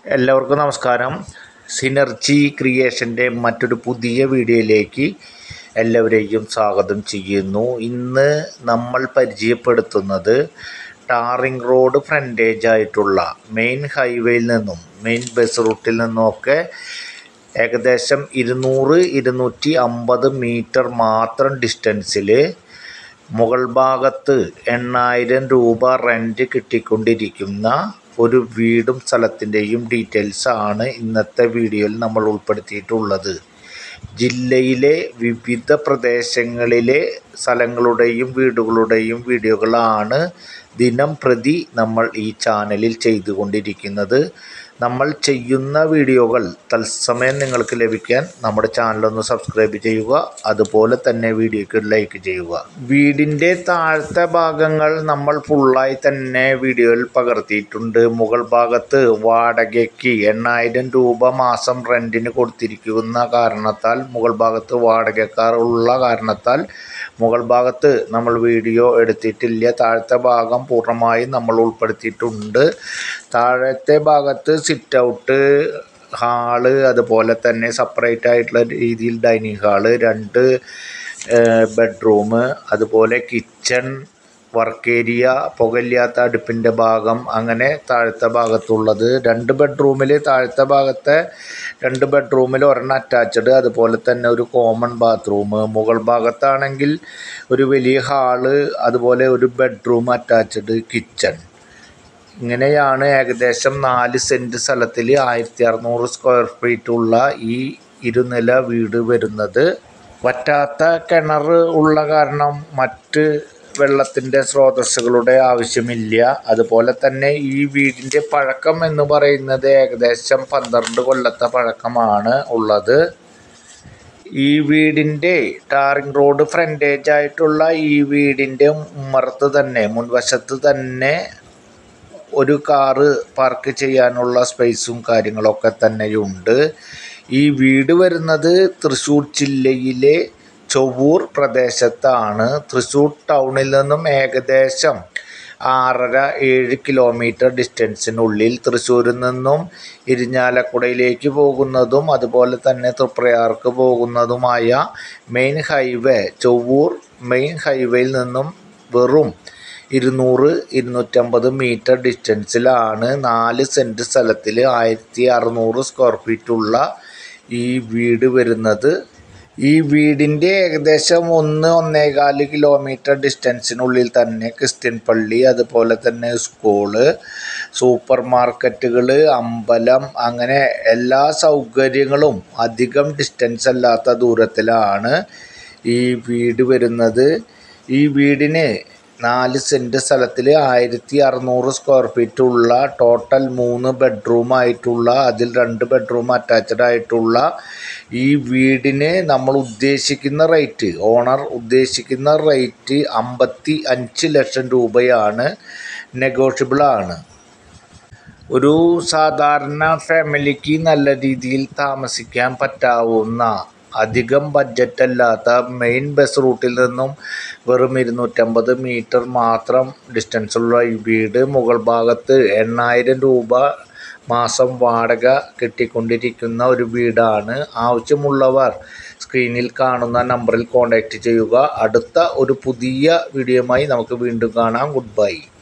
എല്ലാവർക്കും നമസ്കാരം സിനർജി ക്രിയേഷൻ്റെ മറ്റൊരു പുതിയ വീഡിയോയിലേക്ക് എല്ലാവരെയും സ്വാഗതം ചെയ്യുന്നു ഇന്ന് നമ്മൾ പരിചയപ്പെടുത്തുന്നത് ടാറിംഗ് റോഡ് ഫ്രണ്ടേജ് ആയിട്ടുള്ള മെയിൻ ഹൈവേയിൽ നിന്നും മെയിൻ ബസ് റൂട്ടിൽ നിന്നുമൊക്കെ ഏകദേശം ഇരുന്നൂറ് ഇരുന്നൂറ്റി അമ്പത് മീറ്റർ മാത്രം ഡിസ്റ്റൻസിൽ മുകൾ ഭാഗത്ത് എണ്ണായിരം രൂപ റെൻറ്റ് കിട്ടിക്കൊണ്ടിരിക്കുന്ന ഒരു വീടും സ്ഥലത്തിൻ്റെയും ഡീറ്റെയിൽസ് ആണ് ഇന്നത്തെ വീഡിയോയിൽ നമ്മൾ ഉൾപ്പെടുത്തിയിട്ടുള്ളത് ജില്ലയിലെ വിവിധ പ്രദേശങ്ങളിലെ സ്ഥലങ്ങളുടെയും വീടുകളുടെയും വീഡിയോകളാണ് ദിനം പ്രതി നമ്മൾ ഈ ചാനലിൽ ചെയ്തുകൊണ്ടിരിക്കുന്നത് നമ്മൾ ചെയ്യുന്ന വീഡിയോകൾ തത്സമയം നിങ്ങൾക്ക് ലഭിക്കാൻ നമ്മുടെ ചാനലൊന്ന് സബ്സ്ക്രൈബ് ചെയ്യുക അതുപോലെ തന്നെ വീഡിയോയ്ക്ക് ലൈക്ക് ചെയ്യുക വീടിൻ്റെ താഴത്തെ ഭാഗങ്ങൾ നമ്മൾ ഫുള്ളായി തന്നെ വീഡിയോയിൽ പകർത്തിയിട്ടുണ്ട് മുകൾ ഭാഗത്ത് വാടകയ്ക്ക് എണ്ണായിരം രൂപ മാസം റെൻറ്റിന് കൊടുത്തിരിക്കുന്ന കാരണത്താൽ മുകൾ ഭാഗത്ത് വാടകക്കാർ ഉള്ള കാരണത്താൽ മുകൾ ഭാഗത്ത് നമ്മൾ വീഡിയോ എടുത്തിട്ടില്ല താഴത്തെ ഭാഗം പൂർണ്ണമായും നമ്മൾ ഉൾപ്പെടുത്തിയിട്ടുണ്ട് താഴത്തെ ഭാഗത്ത് സിറ്റ് ഔട്ട് ഹാള് അതുപോലെ തന്നെ സെപ്പറേറ്റ് ആയിട്ടുള്ള രീതിയിൽ ഡൈനിങ് ഹാള് രണ്ട് ബെഡ്റൂം അതുപോലെ കിച്ചൺ വർക്ക് ഏരിയ പുകയില്ലാത്ത അടുപ്പിൻ്റെ ഭാഗം അങ്ങനെ താഴത്തെ ഭാഗത്തുള്ളത് രണ്ട് ബെഡ്റൂമിൽ താഴത്തെ ഭാഗത്തെ രണ്ട് ബെഡ്റൂമിൽ ഒരെണ്ണം അറ്റാച്ച്ഡ് അതുപോലെ തന്നെ ഒരു കോമൺ ബാത്റൂം മുകൾ ഭാഗത്താണെങ്കിൽ ഒരു വലിയ ഹാള് അതുപോലെ ഒരു ബെഡ്റൂം അറ്റാച്ച്ഡ് കിച്ചൺ ഇങ്ങനെയാണ് ഏകദേശം നാല് സെൻറ്റ് സ്ഥലത്തിൽ ആയിരത്തി അറുന്നൂറ് സ്ക്വയർ ഫീറ്റ് ഉള്ള ഈ ഇരുനില വീട് വരുന്നത് വറ്റാത്ത കിണർ ഉള്ള കാരണം മറ്റ് വെള്ളത്തിൻ്റെ സ്രോതസ്സുകളുടെ ആവശ്യമില്ല അതുപോലെ തന്നെ ഈ വീടിൻ്റെ പഴക്കം എന്ന് പറയുന്നത് ഏകദേശം പന്ത്രണ്ട് കൊല്ലത്തെ പഴക്കമാണ് ഉള്ളത് ഈ വീടിൻ്റെ ടാറിംഗ് റോഡ് ഫ്രണ്ടേജ് ആയിട്ടുള്ള ഈ വീടിൻ്റെ ഉമ്മറത്ത് തന്നെ മുൻവശത്ത് തന്നെ ഒരു കാറ് പാർക്ക് ചെയ്യാനുള്ള സ്പേസും കാര്യങ്ങളൊക്കെ തന്നെയുണ്ട് ഈ വീട് വരുന്നത് തൃശ്ശൂർ ജില്ലയിലെ ചൊവ്വൂർ പ്രദേശത്താണ് തൃശ്ശൂർ ടൗണിൽ നിന്നും ഏകദേശം ആറര ഏഴ് കിലോമീറ്റർ ഡിസ്റ്റൻസിനുള്ളിൽ തൃശ്ശൂരിൽ നിന്നും ഇരിഞ്ഞാലക്കുടയിലേക്ക് പോകുന്നതും അതുപോലെ തന്നെ തൃപ്രയാർക്ക് പോകുന്നതുമായ മെയിൻ ഹൈവേ ചൊവ്വൂർ മെയിൻ ഹൈവേയിൽ നിന്നും വെറും ഇരുന്നൂറ് ഇരുന്നൂറ്റമ്പത് മീറ്റർ ഡിസ്റ്റൻസിലാണ് നാല് സെൻറ്റ് സ്ഥലത്തിൽ ആയിരത്തി അറുന്നൂറ് സ്ക്വയർ ഫീറ്റുള്ള ഈ വീട് വരുന്നത് ഈ വീടിൻ്റെ ഏകദേശം ഒന്ന് ഒന്നേകാല് കിലോമീറ്റർ ഡിസ്റ്റൻസിനുള്ളിൽ തന്നെ ക്രിസ്ത്യൻ പള്ളി അതുപോലെ തന്നെ സ്കൂള് സൂപ്പർ മാർക്കറ്റുകൾ അമ്പലം അങ്ങനെ എല്ലാ സൗകര്യങ്ങളും അധികം ഡിസ്റ്റൻസ് അല്ലാത്ത ദൂരത്തിലാണ് ഈ വീട് വരുന്നത് ഈ വീടിന് നാല് സെൻറ്റ് സ്ഥലത്തിൽ ആയിരത്തി അറുന്നൂറ് സ്ക്വയർ ഫീറ്റ് ഉള്ള ടോട്ടൽ മൂന്ന് ബെഡ്റൂം ആയിട്ടുള്ള അതിൽ രണ്ട് ബെഡ്റൂം അറ്റാച്ച്ഡ് ആയിട്ടുള്ള ഈ വീടിന് നമ്മൾ ഉദ്ദേശിക്കുന്ന റേറ്റ് ഓണർ ഉദ്ദേശിക്കുന്ന റേറ്റ് അമ്പത്തി അഞ്ച് ലക്ഷം രൂപയാണ് നെഗോഷ്യബിൾ ആണ് ഒരു സാധാരണ ഫാമിലിക്ക് നല്ല രീതിയിൽ താമസിക്കാൻ പറ്റാവുന്ന അധികം ബഡ്ജറ്റ് അല്ലാത്ത മെയിൻ ബസ് റൂട്ടിൽ നിന്നും വെറും ഇരുന്നൂറ്റമ്പത് മീറ്റർ മാത്രം ഡിസ്റ്റൻസുള്ള ഈ വീട് മുകൾ ഭാഗത്ത് എണ്ണായിരം രൂപ മാസം വാടക കിട്ടിക്കൊണ്ടിരിക്കുന്ന ഒരു വീടാണ് ആവശ്യമുള്ളവർ സ്ക്രീനിൽ കാണുന്ന നമ്പറിൽ കോൺടാക്റ്റ് ചെയ്യുക അടുത്ത ഒരു പുതിയ വീഡിയോയുമായി നമുക്ക് വീണ്ടും കാണാം ഗുഡ് ബൈ